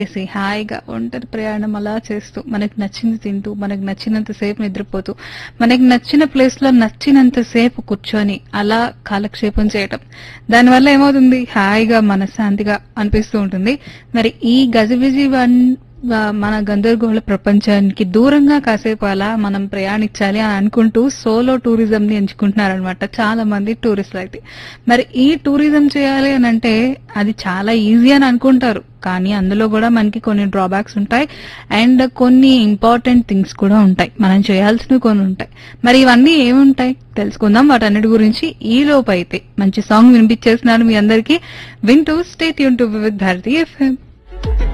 చేసి హాయిగా ఒంటరి ప్రయాణం అలా చేస్తూ మనకు నచ్చింది తింటూ మనకు నచ్చినంత సేపు నిద్రపోతూ మనకి నచ్చిన ప్లేస్ లో నచ్చినంత సేపు కూర్చొని అలా కాలక్షేపం చేయటం దానివల్ల ఏమవుతుంది హాయిగా మనశ్శాంతిగా అనిపిస్తూ ఉంటుంది మరి ఈ గజిబిజి వన్ వా- మన గందరగోళ ప్రపంచానికి దూరంగా కాసేపు అలా మనం ప్రయాణించాలి అని అనుకుంటూ సోలో టూరిజం ని ఎంచుకుంటున్నారనమాట చాలా మంది టూరిస్టులు అయితే మరి ఈ టూరిజం చేయాలి అని అంటే అది చాలా ఈజీ అని అనుకుంటారు కానీ అందులో కూడా మనకి కొన్ని డ్రాబ్యాక్స్ ఉంటాయి అండ్ కొన్ని ఇంపార్టెంట్ థింగ్స్ కూడా ఉంటాయి మనం చేయాల్సినవి కొన్ని ఉంటాయి మరి ఇవన్నీ ఏముంటాయి తెలుసుకుందాం వాటన్నిటి గురించి ఈ లోపు అయితే మంచి సాంగ్ వినిపించేస్తున్నాను మీ అందరికీ వింటూ స్టేట్ యూన్ టు విత్ భారతీ ఎఫ్ఎం